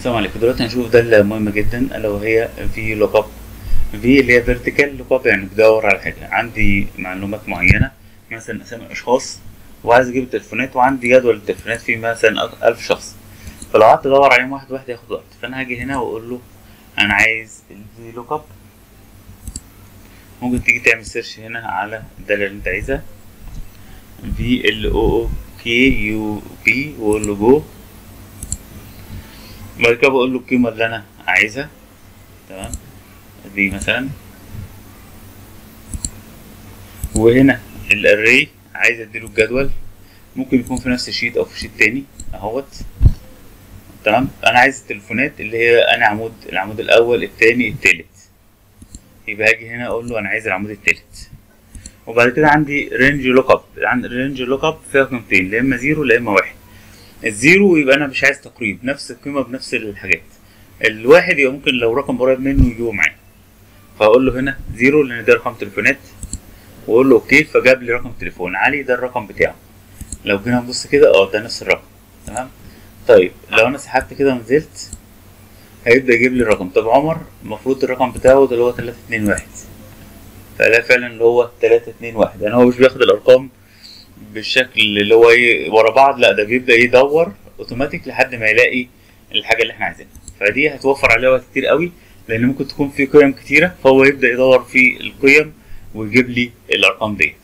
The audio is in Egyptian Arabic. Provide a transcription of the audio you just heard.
السلام عليكم دلوقتي هنشوف دالة مهمة جدا ألا وهي في لوك اب في اللي هي فيرتيكال لوك اب يعني بدور على حاجة عندي معلومات معينة مثلا أسامي أشخاص وعايز أجيب التليفونات وعندي جدول التليفونات فيه مثلا ألف- ألف شخص فلو قعدت أدور عليهم واحد واحد ياخد وقت فأنا هاجي هنا وأقول له أنا عايز الفي لوك اب ممكن تيجي تعمل سيرش هنا على الدالة اللي أنت عايزها في ال او كي يو بي وأقول له جو بعد كده بقول له القيمة اللي أنا عايزها تمام دي مثلا وهنا الاري عايز اديله الجدول ممكن يكون في نفس الشيت او في شيت تاني اهوت تمام انا عايز التليفونات اللي هي انا عمود العمود الاول التاني التالت يبقى هاجي هنا اقول له انا عايز العمود التالت وبعد كده عندي رينج لوك اب عندي رينج لوك اب فيها قيمتين لا اما زيرو لا اما واحد الزيرو يبقى انا مش عايز تقريب نفس القيمه بنفس الحاجات الواحد يبقى ممكن لو رقم قريب منه يجيبه معاه فاقول له هنا زيرو لان ده رقم تليفونات واقول له اوكي فجاب لي رقم تليفون علي ده الرقم بتاعه لو جينا نبص كده اه ده نفس الرقم تمام طيب لو انا سحبت كده ونزلت هيبدا يجيب لي الرقم طب عمر المفروض الرقم بتاعه ده اللي هو 321 فلا فعلا اللي هو 321 يعني هو مش بياخد الارقام بالشكل اللي هو ايه ورا بعض لا ده بيبدا يدور اوتوماتيك لحد ما يلاقي الحاجه اللي احنا عايزينها فدي هتوفر عليه وقت كتير قوي لان ممكن تكون في قيم كتيره فهو يبدا يدور في القيم ويجيب لي الارقام دي